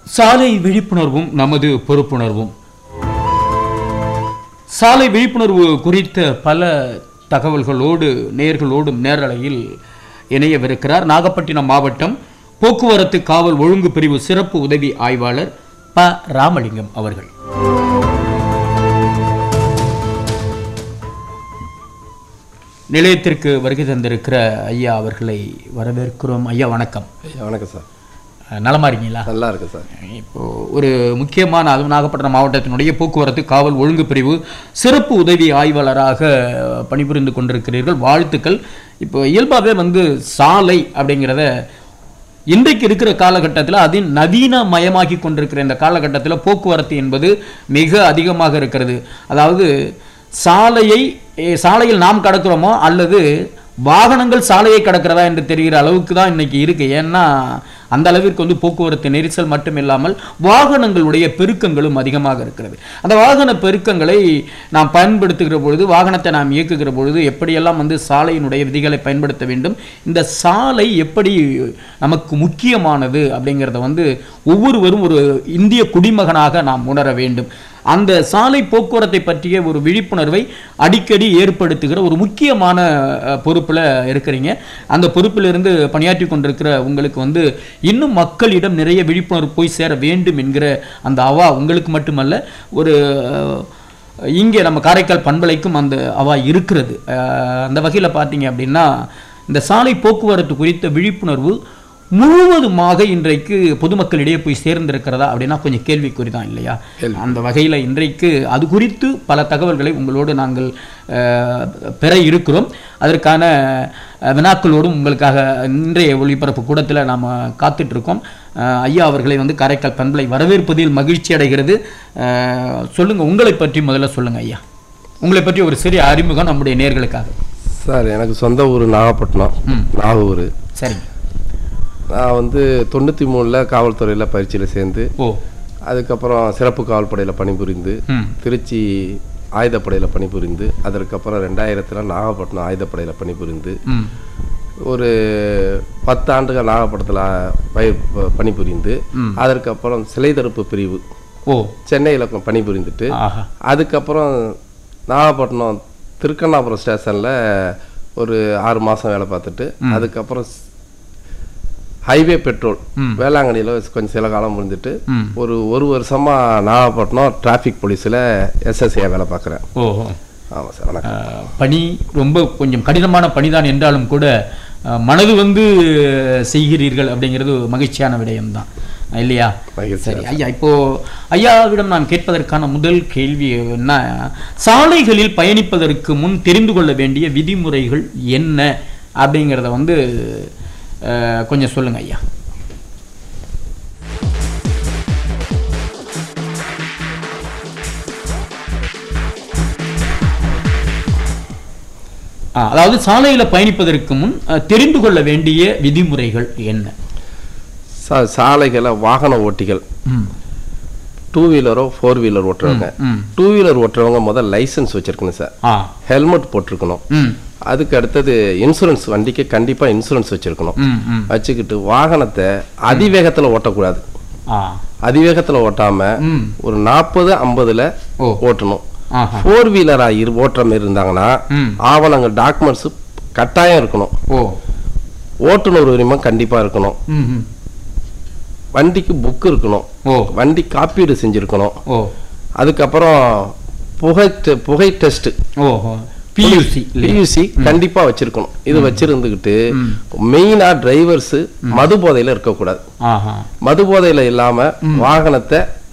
சாலை விழிப்புணர்வும் நமது பொறுப்புணர்வும் சாலை விழிப்புணர்வு குறித்த பல தகவல்களோடு நேர்களோடு நேரலையில் இணையவிருக்கிறார் நாகப்பட்டினம் மாவட்டம் போக்குவரத்து காவல் ஒழுங்கு பிரிவு சிறப்பு உதவி ஆய்வாளர் ப ராமலிங்கம் அவர்கள் நிலையத்திற்கு வருகை தந்திருக்கிற ஐயா அவர்களை வரவேற்கிறோம் ஐயா வணக்கம் ஐயா, வணக்கம் சார் அஹ், நலமா இருக்கீங்களா நல்லா இருக்கு சார் இப்போ ஒரு முக்கியமான அதுவும் நாகப்பட்டினம் மாவட்டத்தினுடைய போக்குவரத்து காவல் ஒழுங்கு பிரிவு சிறப்பு உதவி ஆய்வாளராக பணிபுரிந்து கொண்டிருக்கிறீர்கள் வாழ்த்துக்கள் இப்போ இயல்பாகவே வந்து சாலை அப்படிங்கிறத இன்றைக்கு இருக்கிற காலகட்டத்தில் அதில் நவீனமயமாகி கொண்டிருக்கிற இந்த காலகட்டத்தில் போக்குவரத்து என்பது மிக அதிகமாக இருக்கிறது அதாவது சாலையை எ, சாலையில் நாம் கடக்கிறோமோ அல்லது வாகனங்கள் சாலையை கடக்கிறதா என்று தெரிகிற அளவுக்கு தான் இன்னைக்கு இருக்கு ஏன்னா அந்த அளவிற்கு வந்து போக்குவரத்து நெரிசல் மட்டும் இல்லாமல் வாகனங்களுடைய பெருக்கங்களும் அதிகமாக இருக்கிறது அந்த வாகன பெருக்கங்களை நாம் பயன்படுத்துகிற பொழுது வாகனத்தை நாம் இயக்குகிற பொழுது எப்படியெல்லாம் வந்து சாலையினுடைய விதிகளை பயன்படுத்த வேண்டும் இந்த சாலை எப்படி நமக்கு முக்கியமானது அப்படிங்கிறத வந்து ஒவ்வொருவரும் ஒரு இந்திய குடிமகனாக நாம் உணர வேண்டும் அந்த சாலை போக்குவரத்தை பற்றிய ஒரு விழிப்புணர்வை அடிக்கடி ஏற்படுத்துகிற ஒரு முக்கியமான அஹ், பொறுப்புல இருக்கிறீங்க அந்த பொறுப்பிலிருந்து பணியாற்றி கொண்டிருக்கிற உங்களுக்கு வந்து இன்னும் மக்களிடம் நிறைய விழிப்புணர்வு போய் சேர வேண்டும் என்கிற அந்த அவா உங்களுக்கு மட்டுமல்ல ஒரு அஹ், இங்கே நம்ம காரைக்கால் பண்பலைக்கும் அந்த அவா இருக்கிறது அஹ், அந்த வகையில் பார்த்தீங்க அப்படின்னா இந்த சாலை போக்குவரத்து குறித்த விழிப்புணர்வு முழுவதுமாக இன்றைக்கு பொதுமக்களிடையே போய் சேர்ந்திருக்கிறதா அப்படின்னா கொஞ்சம் கேள்விக்குறி தான் இல்லையா அந்த வகையில் இன்றைக்கு அது குறித்து பல தகவல்களை உங்களோடு நாங்கள் அஹ், பெற இருக்கிறோம் அதற்கான அஹ், வினாக்களோடும் உங்களுக்காக இன்றைய ஒளிபரப்பு கூடத்தில் நாம் காத்துட்டு இருக்கோம் அஹ், ஐயா அவர்களை வந்து காரைக்கால் பண்பலை வரவேற்பதில் மகிழ்ச்சி அடைகிறது அஹ், சொல்லுங்க உங்களை பற்றி முதல்ல சொல்லுங்க ஐயா உங்களை பற்றி ஒரு சிறிய அறிமுகம் நம்முடைய நேர்களுக்காக சார் எனக்கு சொந்த ஊர் நாகப்பட்டினம் நாகூர் சரிங்க நான் வந்து தொண்ணூற்றி மூணில் காவல்துறையில் பயிற்சியில் சேர்ந்து ஓ அதுக்கப்புறம் சிறப்பு காவல்படையில் பணிபுரிந்து ம் திருச்சி ஆயுதப்படையில் பணிபுரிந்து அதற்கப்புறம் ரெண்டாயிரத்தில் நாகப்பட்டினம் ஆயுதப்படையில் பணிபுரிந்து ம் ஒரு பத்து ஆண்டுகள் நாகப்பட்டினத்தில் பயிர் ப- பணிபுரிந்து அதற்கப்புறம் சிலை தடுப்பு பிரிவு ஓ சென்னையில் பணிபுரிந்துட்டு ஆஹா அதுக்கப்புறம் நாகப்பட்டினம் திருக்கண்ணாபுரம் ஸ்டேஷனில் ஒரு ஆறு மாதம் வேலை பார்த்துட்டு அதுக்கப்புறம் ஸ்- ஹைவே பெட்ரோல் ம். வேளாங்கண்ணியில் கொஞ்சம் சில காலம் இருந்துட்டு ம் ஒரு ஒரு வருஷமாக நாகப்பட்டினம் டிராஃபிக் போலீஸில் எஸ்எஸ்ஏ வேலை பார்க்குறேன் ஓஹோ ஆமாம் சார் வணக்கம் அஹ், பணி ரொம்ப கொஞ்சம் கடினமான பணிதான் என்றாலும் கூட அஹ், மனது வந்து செய்கிறீர்கள் அப்படிங்கிறது ஒரு மகிழ்ச்சியான விடயம்தான் இல்லையா மகிழ்ச்சி. சரி ஐயா இப்போ ஐயாவிடம் நான் கேட்பதற்கான முதல் கேள்வி என்ன சாலைகளில் பயணிப்பதற்கு முன் தெரிந்து கொள்ள வேண்டிய விதிமுறைகள் என்ன அப்படிங்கிறத வந்து அஹ், கொஞ்சம் சொல்லுங்க ஐயா ஆ, அதாவது சாலையில பயணிப்பதற்கு முன் அஹ், தெரிந்து கொள்ள வேண்டிய விதிமுறைகள் என்ன சா சாலைகளை வாகன ஓட்டிகள் ம் டூ வீலரோ ஃபோர் வீலர் ஓட்டுறவங்க ம் டூ வீலர் ஓட்டுறவங்க முதல் லைசன்ஸ் வச்சிருக்கணும் சார் ஆ ஹெல்மெட் போட்டிருக்கணும் ம் அதுக்கு அடுத்தது இன்சூரன்ஸ் வண்டிக்கு கண்டிப்பாக இன்சூரன்ஸ் வச்சிருக்கணும் ம் ம் வச்சுக்கிட்டு வாகனத்தை அதிவேகத்தில் ஓட்டக்கூடாது ஆ அதிவேகத்தில் ஓட்டாம ம் ஒரு நாற்பது ஐம்பதுல ஓ ஓட்டணும் ஆஹா ஃபோர் வீலரா இரு ஓட்டுற மாதிரி இருந்தாங்கன்னா ம் ஆவணங்கள் டாக்குமெண்ட்ஸ் கட்டாயம் இருக்கணும் ஓ ஓட்டுநர் உரிமம் கண்டிப்பா இருக்கணும் ம் ம் வண்டிக்கு புக் இருக்கணும் ஓ வண்டி காப்பீடு செஞ்சிருக்கணும் ஓ அதுக்கப்புறம் புகை டெ- புகை டெஸ்ட் ஓஹோ பியூசி பியூசி கண்டிப்பா வச்சிருக்கணும் இது வச்சிருந்துகிட்டு மெயினா டிரைவர்ஸ் மது போதையில இருக்கக்கூடாது ஆஹா மது போதையில இல்லாம வாகனத்தை